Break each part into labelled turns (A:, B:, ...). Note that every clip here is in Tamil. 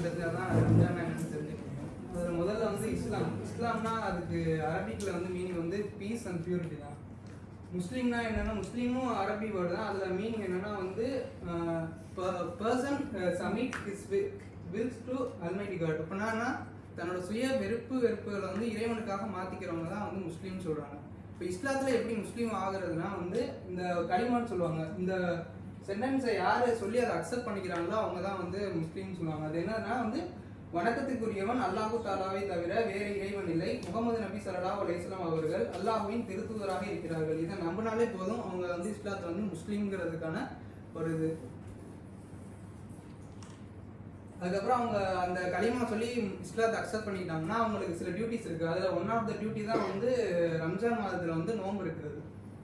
A: என்னன்னு தெரிஞ்சால் தான் ரம்ஜான் என்னன்னு தெரிஞ்சுக்க முடியும் அதில் முதல்ல வந்து இஸ்லாம் இஸ்லாம்னா அதுக்கு அரபிக்கில் வந்து மீனிங் வந்து பீஸ் அண்ட் பியூரிட்டி தான் முஸ்லீம்னா என்னன்னா முஸ்லீமும் அரபி வேர்டு தான் அதில் மீனிங் என்னன்னா வந்து person submit is wills to almighty God அப்படின்னா தன்னோட சுய வெறுப்பு வெறுப்புகளை வந்து இறைவனுக்காக மாற்றிக்கிறவங்க தான் வந்து முஸ்லீம் சொல்கிறாங்க இப்போ இஸ்லாத்தில் எப்படி முஸ்லீம் ஆகுறதுனா வந்து இந்த களிமான்னு சொல்லுவாங்க இந்த சென்டென்ஸை யார் சொல்லி அதை அக்செப்ட் பண்ணிக்கிறாங்களோ அவங்க தான் வந்து முஸ்லீம் சொல்லுவாங்க அது என்னன்னா வந்து வணக்கத்துக்குரியவன் அல்லாஹு தாலாவை தவிர வேறு இறைவன் இல்லை முகமது நபி ஸல்லல்லாஹு அலைஹி வஸல்லம் அவர்கள் அல்லாஹ்வின் திருத்தூதராக இருக்கிறார்கள் இதை நம்பினாலே போதும் அவங்க வந்து இஸ்லாத்துல வந்து முஸ்லீம்ங்கிறதுக்கான ஒரு இது அதுக்கப்புறம் அவங்க அந்த களிமா சொல்லி இஸ்லாத்தை அக்செப்ட் பண்ணிட்டாங்கன்னா அவங்களுக்கு சில டியூட்டிஸ் இருக்கு அதுல ஒன் ஆஃப் த டியூட்டி தான் வந்து ரம்ஜான் மாதத்துல வந்து நோன்பு இருக்கிறது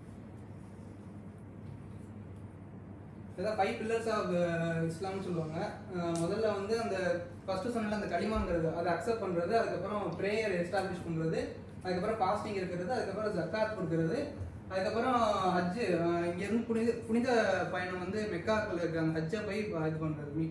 A: இதான் ஃபைவ் பில்லர்ஸ் ஆஃப் இஸ்லாம்னு சொல்லுவாங்க அஹ் முதல்ல வந்து அந்த ஃபர்ஸ்ட் சொன்னல அந்த களிமாங்கிறது அதை அக்செப்ட் பண்றது அதுக்கப்புறம் ப்ரேயர் எஸ்டாப்ளிஷ் பண்றது அதுக்கப்புறம் ஃபாஸ்டிங் இருக்கிறது அதுக்கப்புறம் ஜக்காத் கொடுக்கறது அதுக்கப்புறம் ஹஜ்ஜு அஹ் இங்க இருந்து புனித புனித பயணம் வந்து மெக்காக்குள்ள இருக்க அந்த ஹஜ்ஜை போய் இது பண்றது மீ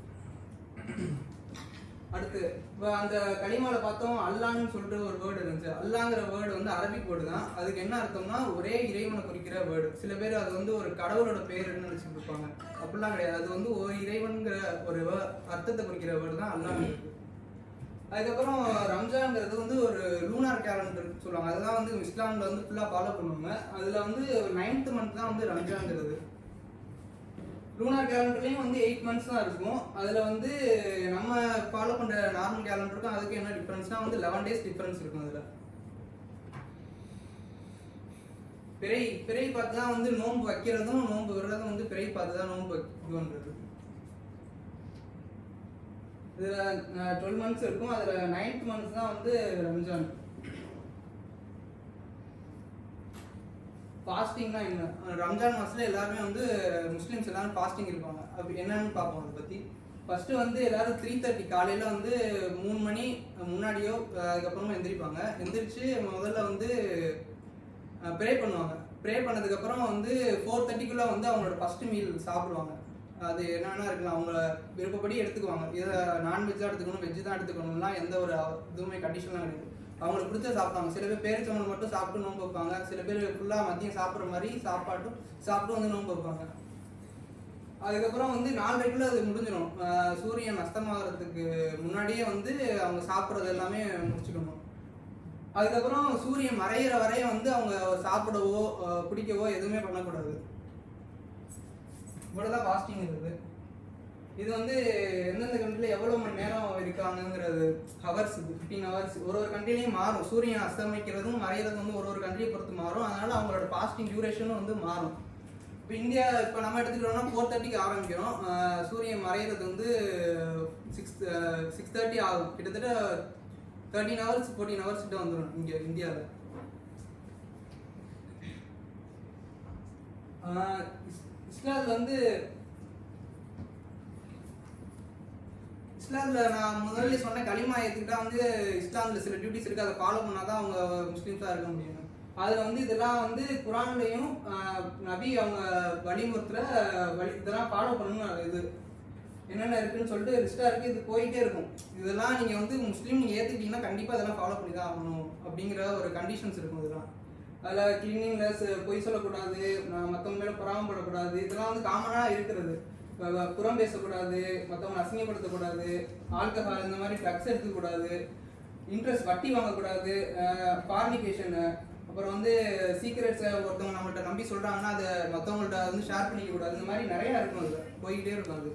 A: அடுத்து இப்போ அந்த களிமால பார்த்தோம் அல்லான்னு சொல்லிட்டு ஒரு வேர்டு இருந்துச்சு அல்லாங்கிற வேர்டு வந்து அரபிக் வேர்டு தான் அதுக்கு என்ன அர்த்தம்னா ஒரே இறைவனை குறிக்கிற வேர்டு சில பேர் அது வந்து ஒரு கடவுளோட பேருன்னு நினைச்சிட்டு இருப்பாங்க அப்படிலாம் கிடையாது அது வந்து ஒரு இறைவன்கிற ஒரு word- அர்த்தத்தை குறிக்கிற வேர்டு தான் அல்லாங்கிறது அதுக்கப்புறம் ரம்ஜான்ங்கிறது வந்து ஒரு லூனார் கேலண்டர் சொல்லுவாங்க அதெல்லாம் வந்து இஸ்லாம்ல வந்து ஃபுல்லாக ஃபாலோ பண்ணுவாங்க அதில் வந்து நைன்த் மந்த் தான் வந்து ரம்ஜான்ங்கிறது லூனார் கேலண்டர்லேயும் வந்து எயிட் மந்த்ஸ் தான் இருக்கும் அதில் வந்து நம்ம ஃபாலோ பண்ணுற நார்மல் கேலண்டருக்கும் அதுக்கு என்ன டிஃப்ரென்ஸ்னா வந்து லெவன் டேஸ் டிஃப்ரென்ஸ் இருக்கும் அதில் பிறை பிறை பார்த்து தான் வந்து நோன்பு வைக்கிறதும் நோன்பு விடுறதும் வந்து பிறை பார்த்து தான் நோன்பு இது பண்ணுறது இதில் டுவெல் மந்த்ஸ் இருக்கும் அதில் நைன்த் மந்த்ஸ் தான் வந்து ரம்ஜான் ஃபாஸ்டிங்னா என்ன ரம்ஜான் மாதத்துல எல்லாருமே வந்து முஸ்லீம்ஸ் எல்லாரும் ஃபாஸ்டிங் இருப்பாங்க அப்படி என்னன்னு பார்ப்போம் அதை பற்றி ஃபர்ஸ்ட் வந்து எல்லாரும் த்ரீ தேர்ட்டி காலையில் வந்து மூணு மணி முன்னாடியோ அஹ் அதுக்கப்புறமா எந்திரிப்பாங்க எந்திரிச்சு முதல்ல வந்து ப்ரே பண்ணுவாங்க ப்ரே பண்ணதுக்கப்புறம் வந்து ஃபோர் தேர்ட்டிக்குள்ளே வந்து அவங்களோட ஃபர்ஸ்ட் மீல் சாப்பிடுவாங்க அது என்னன்னா இருக்கலாம் அவங்க விருப்பப்படி எடுத்துக்குவாங்க இதை நான்வெஜ் தான் எடுத்துக்கணும் வெஜ் தான் எடுத்துக்கணும்லாம் எந்த ஒரு இதுவுமே கண்டிஷன்லாம் கிடையாது அவங்களுக்கு பிடிச்ச சாப்பிட்டாங்க சில பேர் பேரிச்சவங்க மட்டும் சாப்பிட்டு நோன்பு வைப்பாங்க சில பேர் ஃபுல்லாக மதியம் சாப்பிட்ற மாதிரி சாப்பாட்டும் சாப்பிட்டு வந்து நோன்பு வைப்பாங்க அதுக்கப்புறம் வந்து நாலரைக்குள்ள அது முடிஞ்சிடும் ஆஹ் சூரியன் அஸ்தமாகறதுக்கு முன்னாடியே வந்து அவங்க சாப்பிட்றது எல்லாமே முடிச்சுக்கணும் அதுக்கப்புறம் சூரியன் மறையிற வரைய வந்து அவங்க சாப்பிடவோ ஆஹ் குடிக்கவோ எதுவுமே பண்ணக்கூடாது இவ்வளோதான் ஃபாஸ்டிங் இருக்குது இது வந்து எந்தெந்த கண்ட்ரியில் எவ்வளோ மணி நேரம் இருக்காங்கங்கிறது ஹவர்ஸ் ஃபிஃப்டீன் ஹவர்ஸ் ஒரு ஒரு கண்ட்ரிலையும் மாறும் சூரியன் அஸ்தமிக்கிறதும் மறையிறதும் வந்து ஒரு ஒரு கண்ட்ரியை பொறுத்து மாறும் அதனால அவங்களோட ஃபாஸ்டிங் டியூரேஷனும் வந்து மாறும் இப்போ இந்தியா இப்போ நம்ம எடுத்துக்கிட்டோம்னா ஃபோர் தேர்ட்டிக்கு ஆரம்பிக்கிறோம் ஆஹ் சூரியன் மறையிறது வந்து சிக்ஸ் சிக்ஸ் தேர்ட்டி ஆகும் கிட்டத்தட்ட தேர்ட்டீன் ஹவர்ஸ் ஃபோர்டீன் ஹவர்ஸ் கிட்ட வந்துடும் இங்கே இந்தியாவில் இஸ்லாத்தில் வந்து இஸ்லாம்ல நான் முதல்ல சொன்ன களிமா ஏத்துக்கிட்டா வந்து இஸ்லாம்ல சில டியூட்டிஸ் இருக்கு அதை ஃபாலோ பண்ணாதான் அவங்க முஸ்லீம்ஸா இருக்க முடியும் அதுல வந்து இதெல்லாம் வந்து குரான்லயும் ஆஹ், நபி அவங்க வழிமுறுத்துற வழி இதெல்லாம் ஃபாலோ பண்ணணும் இது என்னென்ன இருக்குன்னு சொல்லிட்டு லிஸ்டா இருக்கு இது போயிட்டே இருக்கும் இதெல்லாம் நீங்க வந்து முஸ்லீம் நீங்க ஏத்துக்கிட்டீங்கன்னா கண்டிப்பா இதெல்லாம் ஃபாலோ பண்ணி தான் ஆகணும் அப்படிங்கிற ஒரு கண்டிஷன்ஸ் இருக்கும் இதெல்லாம் அதில் கிளீனிங்னஸ் பொய் சொல்லக்கூடாது நான் மற்றவங்க மேலே பொறாமப்படக்கூடாது இதெல்லாம் வந்து காமனாக இருக்கிறது இப்ப வ- புறம் பேசக்கூடாது மற்றவங்க அசிங்கப்படுத்தக்கூடாது ஆல்கஹால் இந்த மாதிரி ட்ரக்ஸ் எடுத்துக்கூடாது இன்ட்ரெஸ்ட் வட்டி வாங்கக்கூடாது ஃபார்னிகேஷன் அப்புறம் வந்து சீக்ரெட்ஸை ஒருத்தவங்க நம்மள்ட்ட நம்பி சொல்கிறாங்கன்னா அதை மற்றவங்கள்ட்ட வந்து ஷேர் பண்ணிக்க கூடாது இந்த மாதிரி நிறையா இருக்கும் அதில் போய்கிட்டே இருக்கும் அது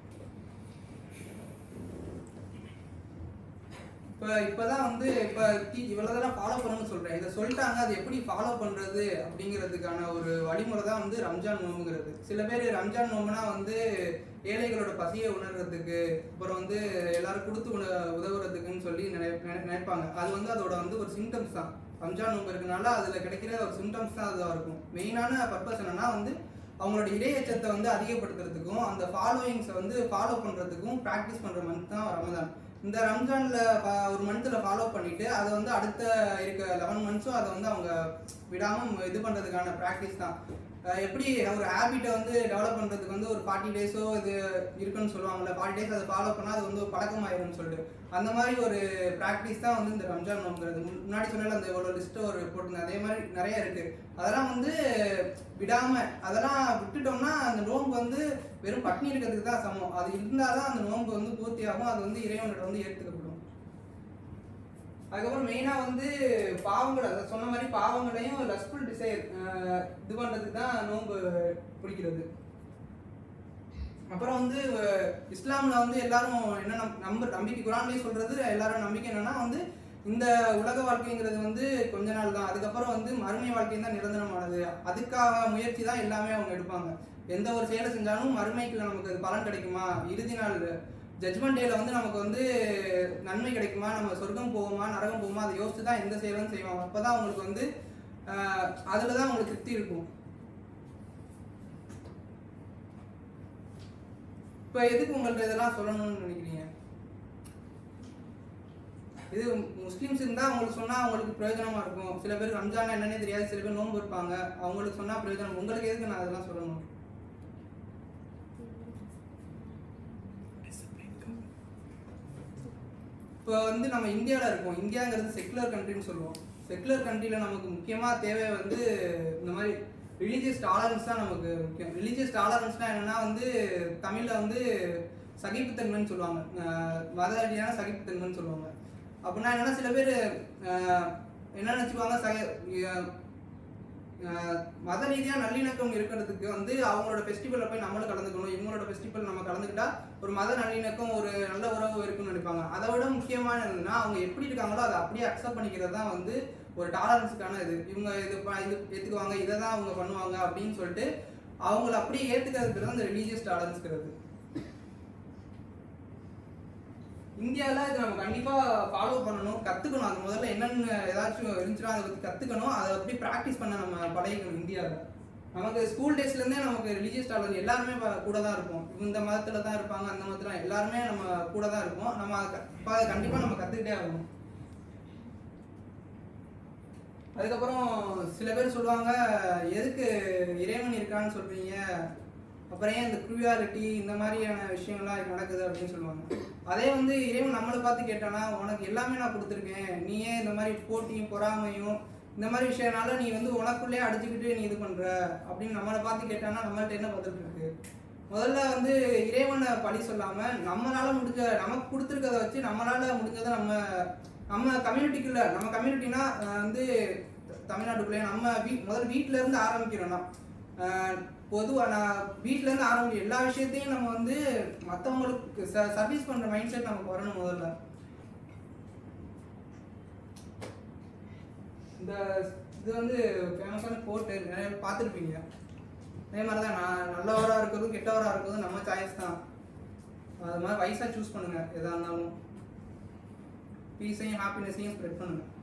A: இப்போ இப்போதான் வந்து இப்போ இவ்வளோதெல்லாம் ஃபாலோ பண்ணணும்னு சொல்கிறேன் இதை சொல்லிட்டாங்க அது எப்படி ஃபாலோ பண்ணுறது அப்படிங்கிறதுக்கான ஒரு வழிமுறை தான் வந்து ரம்ஜான் நோம்புங்கிறது சில பேர் ரம்ஜான் நோம்புனா வந்து ஏழைகளோட பசியை உணர்றதுக்கு அப்புறம் வந்து எல்லாரும் கொடுத்து உண உதவுறதுக்குன்னு சொல்லி நினை நினை- நினைப்பாங்க அது வந்து அதோட வந்து ஒரு சிம்டம்ஸ் தான் ரம்ஜான் நோம்பு இருக்கனால அதில் கிடைக்கிற ஒரு சிம்டம்ஸ் தான் அதுவாக இருக்கும் மெயினான பர்பஸ் என்னன்னா வந்து அவங்களோட இடையச்சத்தை வந்து அதிகப்படுத்துறதுக்கும் அந்த ஃபாலோயிங்ஸை வந்து ஃபாலோ பண்ணுறதுக்கும் ப்ராக்டிஸ் பண்ணுற மந்த் தான் ரமதான் இந்த ரம்ஜான்ல ப- ஒரு மந்த்தில் ஃபாலோ பண்ணிட்டு அதை வந்து அடுத்த இருக்க லெவன் மந்த்ஸும் அதை வந்து அவங்க விடாம இது பண்றதுக்கான ப்ராக்டிஸ் தான் அஹ் எப்படி ஒரு ஹேபிட்டை வந்து டெவலப் பண்ணுறதுக்கு வந்து ஒரு ஃபார்ட்டி டேஸோ இது இருக்குன்னு சொல்லுவாங்கல்ல ஃபார்ட்டி டேஸ் அதை ஃபாலோ பண்ணால் அது வந்து ஒரு பழக்கமாயிரும்னு சொல்லிட்டு அந்த மாதிரி ஒரு ப்ராக்டிஸ் தான் வந்து இந்த ரம்ஜான் நோம்புங்கிறது முன்- முன்னாடி சொன்னால அந்த ஒரு லிஸ்ட்டு ஒரு போட்டிருந்தேன் அதே மாதிரி நிறைய இருக்குது அதெல்லாம் வந்து விடாமல் அதெல்லாம் விட்டுட்டோம்னா அந்த நோன்பு வந்து வெறும் பட்னி இருக்கிறதுக்கு தான் சமம் அது இருந்தால் தான் அந்த நோன்பு வந்து பூர்த்தியாகும் அது வந்து இறைவன்கிட்ட வந்து ஏற்றுக்கப்படும் அதுக்கப்புறம் மெயினாக வந்து பாவங்கள் அதை சொன்ன மாதிரி பாவங்களையும் லஸ்ஃபுல் டிசைர் இது பண்ணுறதுக்கு தான் நோன்பு பிடிக்கிறது அப்புறம் வந்து அஹ், இஸ்லாம்ல வந்து எல்லாரும் என்ன நம்- நம்ப நம்பிக்கை குரான்லேயே சொல்றது எல்லாரும் நம்பிக்கை என்னன்னா வந்து இந்த உலக வாழ்க்கைங்கிறது வந்து கொஞ்ச நாள் தான் அதுக்கப்புறம் வந்து மறுமை வாழ்க்கை தான் நிரந்தரமானது அதுக்காக முயற்சி தான் எல்லாமே அவங்க எடுப்பாங்க எந்த ஒரு செயலை செஞ்சாலும் மறுமைக்கு நமக்கு அது பலன் கிடைக்குமா இறுதி நாள் ஜட்மெண்ட் டேல வந்து நமக்கு வந்து நன்மை கிடைக்குமா நம்ம சொர்க்கம் போவோமா நரகம் போவோமா அதை யோசிச்சு தான் எந்த செயலும் செய்வாங்க அப்பதான் அவங்களுக்கு வந்து ஆஹ், அதுல தான் அவங்களுக்கு திருப்தி இருக்கும் இப்போ எதுக்கு உங்கள்ட்ட இதெல்லாம் சொல்லணும்னு நினைக்கிறீங்க இது முஸ்லீம்ஸ் இருந்தால் அவங்களுக்கு சொன்னால் அவங்களுக்கு பிரயோஜனமா இருக்கும் சில பேர் ரம்ஜான் என்னன்னே தெரியாது சில பேர் நோன்பு இருப்பாங்க அவங்களுக்கு சொன்னால் பிரயோஜனம் உங்களுக்கு எதுக்கு நான் அதெல்லாம் சொல்லணும் இப்போ வந்து நம்ம இந்தியாவில் இருக்கோம் இந்தியாங்கிறது செக்குலர் கண்ட்ரின்னு சொல்லுவோம் செக்குலர் கண்ட்ரியில் நமக்கு முக்கியமாக தேவை வந்து இந்த மாதிரி ரிலீஜியஸ் டாலரன்ஸ் தான் நமக்கு முக்கியம் ரிலீஜியஸ் டாலரன்ஸ்னால் என்னென்னா வந்து தமிழில் வந்து சகிப்புத்தன்மைன்னு சொல்லுவாங்க அஹ் மத ரீதியான சகிப்புத்தன்மைன்னு சொல்லுவாங்க அப்படின்னா என்னன்னா சில பேர் என்ன நினச்சிக்குவாங்க சக அஹ் ஆஹ் மத ரீதியாக நல்லிணக்கம் இருக்கிறதுக்கு வந்து அவங்களோட ஃபெஸ்டிவலில் போய் நம்மளும் கலந்துக்கணும் இவங்களோட ஃபெஸ்டிவல் நம்ம கலந்துக்கிட்டா ஒரு மத நல்லிணக்கம் ஒரு நல்ல உறவு இருக்குன்னு நினைப்பாங்க அதை விட முக்கியமானதுன்னா அவங்க எப்படி இருக்காங்களோ அதை அப்படியே அக்செப்ட் பண்ணிக்கிறது தான் வந்து ஒரு டாலரன்ஸுக்கான இது இவங்க இது ப- இது ஏற்றுக்குவாங்க இதை தான் அவங்க பண்ணுவாங்க அப்படின்னு சொல்லிட்டு அவங்கள அப்படியே ஏற்றுக்கிறதுக்கு தான் இந்த ரிலீஜியஸ் டாலரன்ஸ்ங்கிறது இந்தியாவில் இது நம்ம கண்டிப்பாக ஃபாலோ பண்ணணும் கற்றுக்கணும் அது முதல்ல என்னென்ன ஏதாச்சும் இருந்துச்சுன்னா அதை பற்றி கற்றுக்கணும் அதை அப்படியே ப்ராக்டிஸ் பண்ண நம்ம பழகிக்கணும் இந்தியாவில் நமக்கு ஸ்கூல் டேஸ்லேருந்தே நமக்கு ரிலீஜியஸ் டாலர் எல்லாருமே ப- கூட தான் இருப்போம் இவங்க இந்த மதத்தில் தான் இருப்பாங்க அந்த மதத்தில் எல்லாருமே நம்ம கூட தான் இருப்போம் நம்ம அதை கண்டிப்பாக நம்ம கற்றுக்கிட்டே ஆகணும் அதுக்கப்புறம் சில பேர் சொல்லுவாங்க எதுக்கு இறைவன் இருக்கான்னு சொல்றீங்க அப்புறம் ஏன் இந்த க்ரூயாலிட்டி இந்த மாதிரியான விஷயங்கள்லாம் இது நடக்குது அப்படின்னு சொல்லுவாங்க அதே வந்து இறைவன் நம்மளை பார்த்து கேட்டானா உனக்கு எல்லாமே நான் கொடுத்துருக்கேன் நீ ஏன் இந்த மாதிரி போட்டியும் பொறாமையும் இந்த மாதிரி விஷயம்னால நீ வந்து உனக்குள்ளேயே அடிச்சுக்கிட்டு நீ இது பண்ற அப்படின்னு நம்மளை பார்த்து கேட்டானா நம்மள்ட்ட என்ன பதில் இருக்கு முதல்ல வந்து இறைவனை பழி சொல்லாம நம்மளால முடிஞ்ச நமக்கு கொடுத்துருக்கத வச்சு நம்மளால முடிஞ்சதை நம்ம நம்ம கம்யூனிட்டிக்குள்ள நம்ம கம்யூனிட்டினா வந்து த- தமிழ்நாட்டுக்குள்ளே நம்ம வீ முதல்ல வீட்ல இருந்து ஆரம்பிக்கிறோம்னா பொதுவாக நான் வீட்ல இருந்து ஆரம்பிக்கும் எல்லா விஷயத்தையும் நம்ம வந்து மற்றவங்களுக்கு சர்வீஸ் பண்ற மைண்ட் செட் நமக்கு வரணும் முதல்ல இந்த இது வந்து ஃபேமஸான கோட்டு நிறைய பேர் பார்த்துருப்பீங்க அதே மாதிரி தான் நான் நல்லவராக இருக்கிறதும் கெட்டவராக இருக்கிறதும் நம்ம சாய்ஸ் தான் அது மாதிரி வயசாக சூஸ் பண்ணுங்க எதா இருந்தாலும் பீஸையும் ஹாப்பினஸையும் ஸ்ப்ரெட் பண்ணுங்க